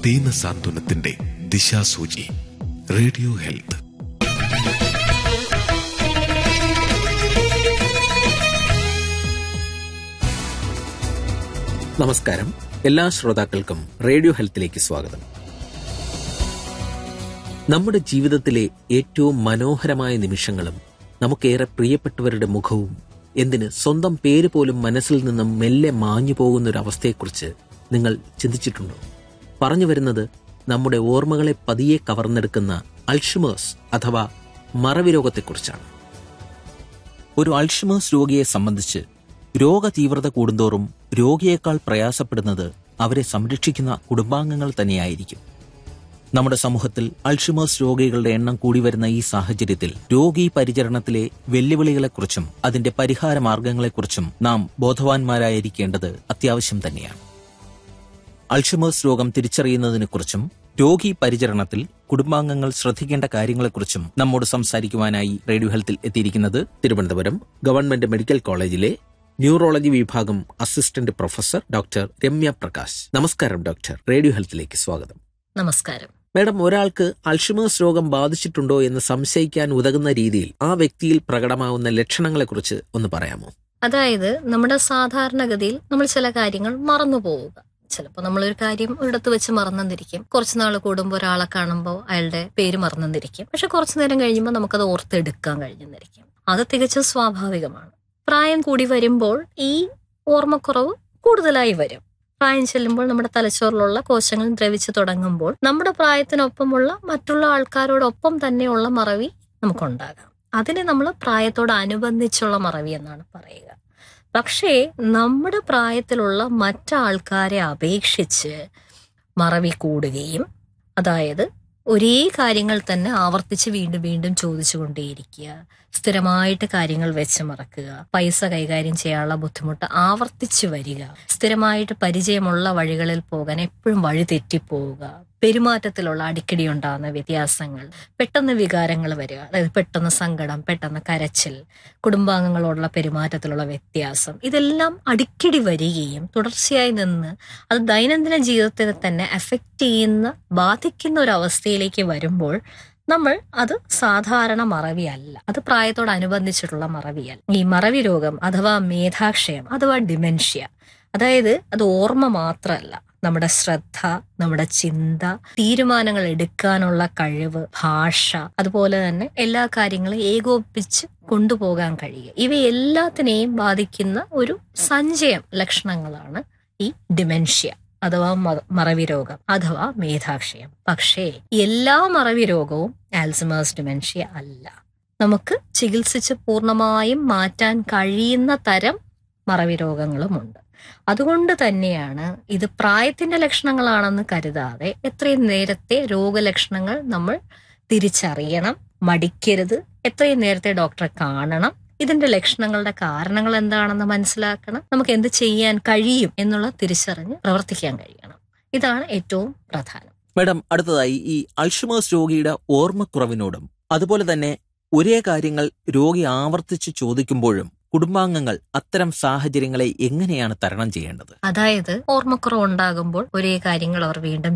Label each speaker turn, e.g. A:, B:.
A: ദീന സാന്ത്വനത്തിന്റെ ദിശാസൂചി radio health
B: നമസ്കാരം എല്ലാ ശ്രോതാക്കൾക്കും റേഡിയോ ഹെൽത്തിലേക്ക് സ്വാഗതം നമ്മുടെ ജീവിതത്തിലെ ഏറ്റവും മനോഹരമായ നിമിഷങ്ങളും നമുക്കേറെ പ്രിയപ്പെട്ടവരുടെ മുഖവും എന്തിന് സ്വന്തം പേര് പോലും മനസ്സിൽ നിന്നും മെല്ലെ മാഞ്ഞു പോകുന്ന ഒരു അവസ്ഥയെക്കുറിച്ച് നിങ്ങൾ ചിന്തിച്ചിട്ടുണ്ടോ പറഞ്ഞു വരുന്നത് നമ്മുടെ ഓർമ്മകളെ പതിയെ കവർന്നെടുക്കുന്ന അൾഷിമേഴ്സ് അഥവാ മറവി രോഗത്തെക്കുറിച്ചാണ് ഒരു അൾഷിമേഴ്സ് രോഗിയെ സംബന്ധിച്ച് രോഗതീവ്രത കൂടുന്തോറും രോഗിയേക്കാൾ പ്രയാസപ്പെടുന്നത് അവരെ സംരക്ഷിക്കുന്ന കുടുംബാംഗങ്ങൾ തന്നെയായിരിക്കും നമ്മുടെ സമൂഹത്തിൽ അൾഷിമേഴ്സ് രോഗികളുടെ എണ്ണം കൂടി വരുന്ന ഈ സാഹചര്യത്തിൽ രോഗി പരിചരണത്തിലെ വെല്ലുവിളികളെക്കുറിച്ചും അതിന്റെ പരിഹാര മാർഗങ്ങളെക്കുറിച്ചും നാം ബോധവാന്മാരായിരിക്കേണ്ടത് അത്യാവശ്യം തന്നെയാണ് അൾഷിമേഴ്സ് രോഗം തിരിച്ചറിയുന്നതിനെക്കുറിച്ചും രോഗി പരിചരണത്തിൽ കുടുംബാംഗങ്ങൾ ശ്രദ്ധിക്കേണ്ട കാര്യങ്ങളെക്കുറിച്ചും നമ്മോട് സംസാരിക്കുവാനായി റേഡിയോ ഹെൽത്തിൽ എത്തിയിരിക്കുന്നത് തിരുവനന്തപുരം ഗവൺമെന്റ് മെഡിക്കൽ കോളേജിലെ ന്യൂറോളജി വിഭാഗം assistant professor doctor Ramya Prakash നമസ്കാരം ഡോക്ടർ റേഡിയോ ഹെൽത്തിലേക്ക് സ്വാഗതം
C: നമസ്കാരം
B: മാഡം ഒരാൾക്ക് അൾഷിമേഴ്സ് രോഗം ബാധിച്ചിട്ടുണ്ടോ എന്ന് സംശയിക്കാൻ ഉതകുന്ന രീതിയിൽ ആ വ്യക്തിയിൽ പ്രകടമാവുന്ന ലക്ഷണങ്ങളെക്കുറിച്ച് ഒന്ന് പറയാമോ
C: അതായത് നമ്മുടെ സാധാരണഗതിയിൽ നമ്മൾ ചില കാര്യങ്ങൾ മറന്നു പോവുക ചിലപ്പോൾ നമ്മളൊരു കാര്യം ഒരിടത്ത് വെച്ച് മറന്നെന്നിരിക്കും കുറച്ചു നാൾ കൂടുമ്പോൾ ഒരാളെ കാണുമ്പോൾ അയാളുടെ പേര് മറന്നെന്നിരിക്കും പക്ഷെ കുറച്ചു നേരം കഴിയുമ്പോൾ നമുക്കത് ഓർത്തെടുക്കാൻ കഴിഞ്ഞെന്നിരിക്കും അത് തികച്ചും സ്വാഭാവികമാണ് പ്രായം കൂടി വരുമ്പോൾ ഈ ഓർമ്മക്കുറവ് കൂടുതലായി വരും പ്രായം ചെല്ലുമ്പോൾ നമ്മുടെ തലച്ചോറിലുള്ള കോശങ്ങൾ ദ്രവിച്ചു തുടങ്ങുമ്പോൾ നമ്മുടെ പ്രായത്തിനൊപ്പമുള്ള മറ്റുള്ള ആൾക്കാരോടൊപ്പം തന്നെയുള്ള മറവി നമുക്കുണ്ടാകാം അതിനെ നമ്മൾ പ്രായത്തോടനുബന്ധിച്ചുള്ള മറവി എന്നാണ് പറയുക പക്ഷേ നമ്മുടെ പ്രായത്തിലുള്ള മറ്റാൾക്കാരെ അപേക്ഷിച്ച് മറവി കൂടുകയും അതായത് ഒരേ കാര്യങ്ങൾ തന്നെ ആവർത്തിച്ച് വീണ്ടും വീണ്ടും ചോദിച്ചുകൊണ്ടേയിരിക്കുക സ്ഥിരമായിട്ട് കാര്യങ്ങൾ വെച്ച് മറക്കുക പൈസ കൈകാര്യം ചെയ്യാനുള്ള ബുദ്ധിമുട്ട് ആവർത്തിച്ചു വരിക സ്ഥിരമായിട്ട് പരിചയമുള്ള വഴികളിൽ പോകാൻ എപ്പോഴും വഴി തെറ്റിപ്പോവുക പെരുമാറ്റത്തിലുള്ള അടിക്കടി ഉണ്ടാകുന്ന വ്യത്യാസങ്ങൾ പെട്ടെന്ന് വികാരങ്ങൾ വരിക അതായത് പെട്ടെന്ന് സങ്കടം പെട്ടെന്ന് കരച്ചിൽ കുടുംബാംഗങ്ങളോടുള്ള പെരുമാറ്റത്തിലുള്ള വ്യത്യാസം ഇതെല്ലാം അടിക്കടി വരികയും തുടർച്ചയായി നിന്ന് അത് ദൈനംദിന ജീവിതത്തെ തന്നെ എഫക്റ്റ് ചെയ്യുന്ന ബാധിക്കുന്ന ഒരു അവസ്ഥയിലേക്ക് വരുമ്പോൾ നമ്മൾ അത് സാധാരണ മറവിയല്ല അത് പ്രായത്തോടനുബന്ധിച്ചിട്ടുള്ള മറവിയല്ല ഈ മറവി രോഗം അഥവാ മേധാക്ഷയം അഥവാ ഡിമെൻഷ്യ അതായത് അത് ഓർമ്മ മാത്രമല്ല നമ്മുടെ ശ്രദ്ധ നമ്മുടെ ചിന്ത തീരുമാനങ്ങൾ എടുക്കാനുള്ള കഴിവ് ഭാഷ അതുപോലെ തന്നെ എല്ലാ കാര്യങ്ങളും ഏകോപിപ്പിച്ച് കൊണ്ടുപോകാൻ കഴിയുക ഇവയെല്ലാത്തിനെയും ബാധിക്കുന്ന ഒരു സഞ്ചയം ലക്ഷണങ്ങളാണ് ഈ ഡിമെൻഷ്യ അഥവാ മറവി രോഗം അഥവാ മേധാക്ഷയം പക്ഷേ എല്ലാ മറവി രോഗവും ആൽസമേഴ്സ് ഡിമെൻഷ്യ അല്ല നമുക്ക് ചികിത്സിച്ച് പൂർണ്ണമായും മാറ്റാൻ കഴിയുന്ന തരം മറവി രോഗങ്ങളുമുണ്ട് അതുകൊണ്ട് തന്നെയാണ് ഇത് പ്രായത്തിന്റെ ലക്ഷണങ്ങളാണെന്ന് കരുതാതെ എത്രയും നേരത്തെ രോഗലക്ഷണങ്ങൾ നമ്മൾ തിരിച്ചറിയണം മടിക്കരുത് എത്രയും നേരത്തെ ഡോക്ടറെ കാണണം ഇതിന്റെ ലക്ഷണങ്ങളുടെ കാരണങ്ങൾ എന്താണെന്ന് മനസ്സിലാക്കണം നമുക്ക് എന്ത് ചെയ്യാൻ കഴിയും എന്നുള്ള തിരിച്ചറിഞ്ഞ് പ്രവർത്തിക്കാൻ കഴിയണം ഇതാണ് ഏറ്റവും പ്രധാനം
B: മാഡം അടുത്തതായി ഈ അൾഷിമേഴ്സ് രോഗിയുടെ ഓർമ്മക്കുറവിനോടും അതുപോലെ തന്നെ ഒരേ കാര്യങ്ങൾ രോഗി ആവർത്തിച്ച് ചോദിക്കുമ്പോഴും കുടുംബാംഗങ്ങൾ അത്തരം സാഹചര്യങ്ങളെ എങ്ങനെയാണ് തരണം ചെയ്യേണ്ടത്
C: അതായത് ഓർമ്മക്കുറവ് ഉണ്ടാകുമ്പോൾ ഒരേ കാര്യങ്ങൾ അവർ വീണ്ടും